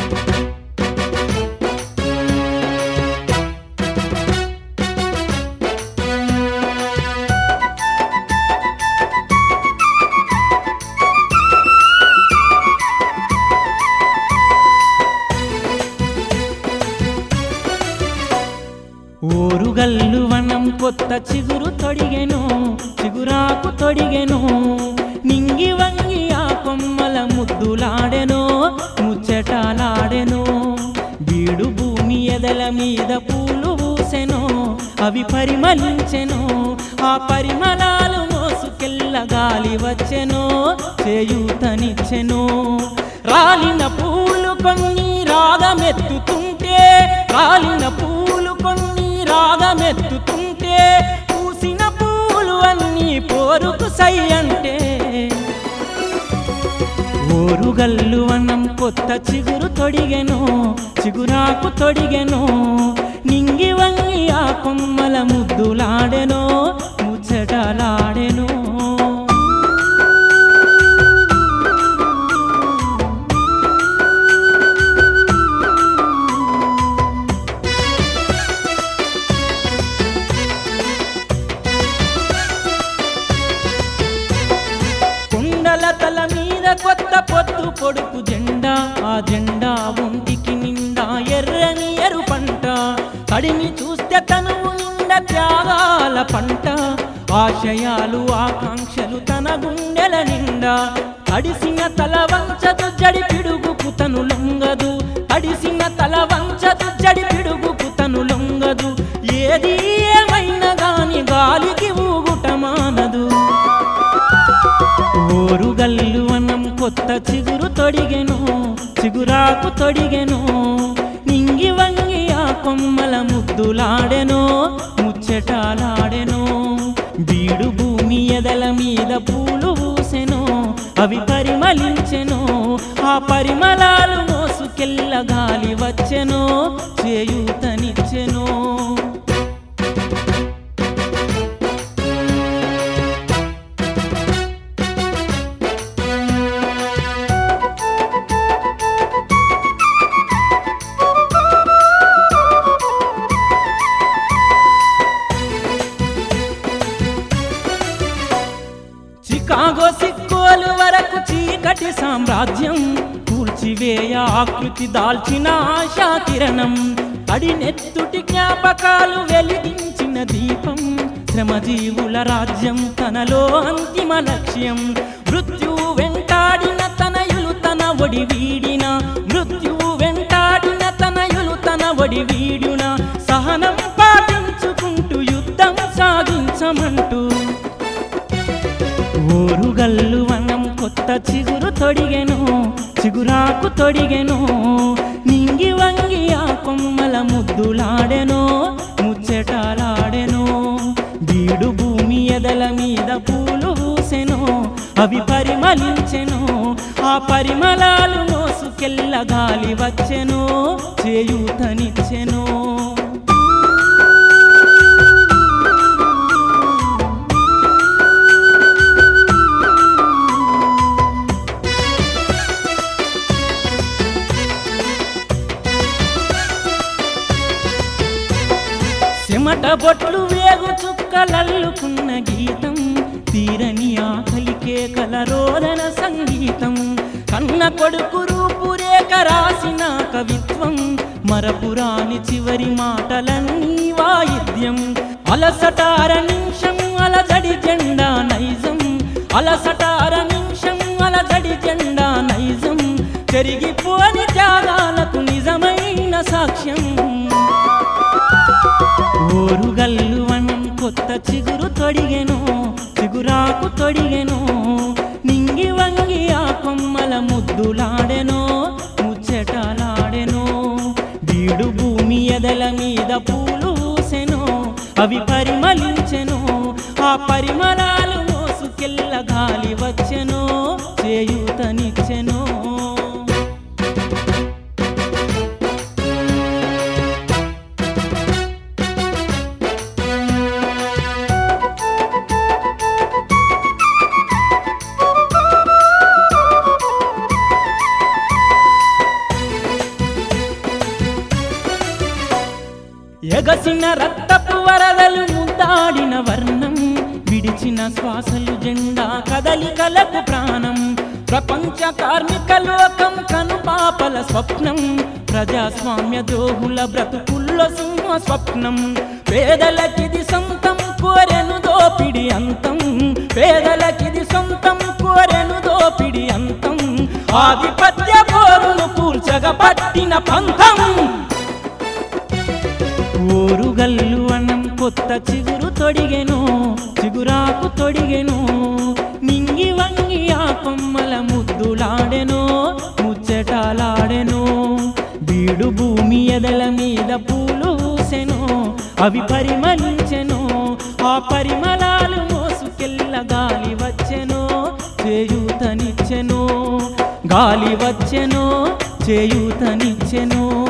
ఓరుగల్లు వనం కొత్త చిగురు తొడిగెను చిగురాకు తొడిగెను నింగి వంగి ఆ కొమ్మల ముద్దులాడెను ముచ్చటాలాడెను బీడు భూమి ఎదల మీద పూలు పూసెను అవి పరిమళించెను ఆ పరిమళాలు మోసుకెళ్ళ గాలి వచ్చెను చేయూతనిచ్చెను రాలిన పూలు కొన్ని రాగమెత్తుతుంటే రాలిన పూలు కొన్ని రాగమెత్తుతుంటే పూసిన పూలు అన్నీ పోరుకు సై అంటే ఓరుగల్లు వనం కొత్త చిగురు తొడిగెను చిగురాకు తొడిగెను నింగి వంగి ఆ కొమ్మల ముద్దులాడెను ముచ్చటలాడెను కొండల తల మీద కొత్త పొత్తు పొడుపు జెండా ఆ జెండా ఒంటికి నిండా ఎర్రని ఎరు పంట కడిని చూస్తే తనువు నిండా త్యాగాల పంట ఆశయాలు ఆకాంక్షలు తన గుండెల నిండా తడిసిన తల వంచదు జడి పిడుగుకు తను లొంగదు తడిసిన తల వంచదు జడి పిడుగుకు తను లొంగదు ఏది ఏమైనా గాని గాలికి ఊగుట మానదు ఓరుగల్లు వనం కొత్త చిగురు తొడిగెను చిగురాకు తొడిగెను నింగి వంగి ఆ కొమ్మల ముద్దులాడెను ముచ్చటాలాడెను బీడు భూమి ఎదల మీద పూలు పూసెను అవి పరిమళించెను ఆ పరిమళాలు మోసుకెళ్ళ గాలి వచ్చెను చేయూతనిచ్చెను చికాగో సిక్కోలు వరకు చీకటి సామ్రాజ్యం కూల్చివేయ ఆకృతి దాల్చిన ఆశా కిరణం అడినెత్తుటి జ్ఞాపకాలు వెలిగించిన దీపం శ్రమజీవుల రాజ్యం తనలో అంతిమ లక్ష్యం మృత్యువు వెంటాడిన తనయులు తన ఒడి వీడిన మృత్యువు వెంటాడిన తనయులు తన ఒడి వీడిన సహనం పాటించుకుంటూ యుద్ధం సాగించమంటూ ఓరుగల్లు వనం కొత్త చిగురు తొడిగెను చిగురాకు తొడిగెను నింగి వంగి ఆ కొమ్మల ముద్దులాడెను ముచ్చటాలాడెను బీడు భూమి ఎదల మీద పూలు పూసెను అవి పరిమళించెను ఆ పరిమళాలు మోసుకెళ్ళ గాలి వచ్చెను చేయూతనిచ్చెను చెమట బొట్లు వేగు చుక్కలల్లుకున్న గీతం తీరని ఆకలి కేకల రోదన సంగీతం కన్న కొడుకు రూపురేఖ రాసిన కవిత్వం మరపురాని చివరి మాటలన్నీ వాయిద్యం అలసటార నిమిషం అలజడి జెండా నైజం అలసటార నిమిషం అలజడి జెండా నైజం చెరిగిపోని త్యాగాలకు నిజమైన సాక్ష్యం ఓరుగల్లు వనం కొత్త చిగురు తొడిగెను చిగురాకు తొడిగెను నింగి వంగి ఆ కొమ్మల ముద్దులాడెను ముచ్చటలాడెను బీడు భూమి ఎదల మీద పూలు పూసెను అవి పరిమళించెను ఆ పరిమళాలు మోసుకెళ్ళ గాలి వచ్చెను చేయూతనిచ్చెను ఎగసిన రక్తపు వరదలు ముద్దాడిన వర్ణం విడిచిన శ్వాసలు జెండా కదలికలకు ప్రాణం ప్రపంచ కార్మిక లోకం కనుపాపల స్వప్నం ప్రజాస్వామ్య ద్రోహుల బ్రతుకుల్లో సింహ స్వప్నం పేదలకిది సొంతం కోరెను దోపిడి అంతం పేదలకిది సొంతం కోరెను దోపిడి అంతం ఆధిపత్య పోరును కూల్చగ పట్టిన పంథం ఊరుగల్లు అన్నం కొత్త చిగురు తొడిగెను చిగురాకు తొడిగెను నింగి వంగి ఆ కొమ్మల ముద్దులాడెను ముచ్చటాలాడెను బీడు భూమి ఎదల మీద పూలు ఊసెను అవి పరిమళించెను ఆ పరిమళాలు మోసుకెళ్ళ గాలి వచ్చెను చేయూతనిచ్చెను గాలి వచ్చెను చేయూతనిచ్చెను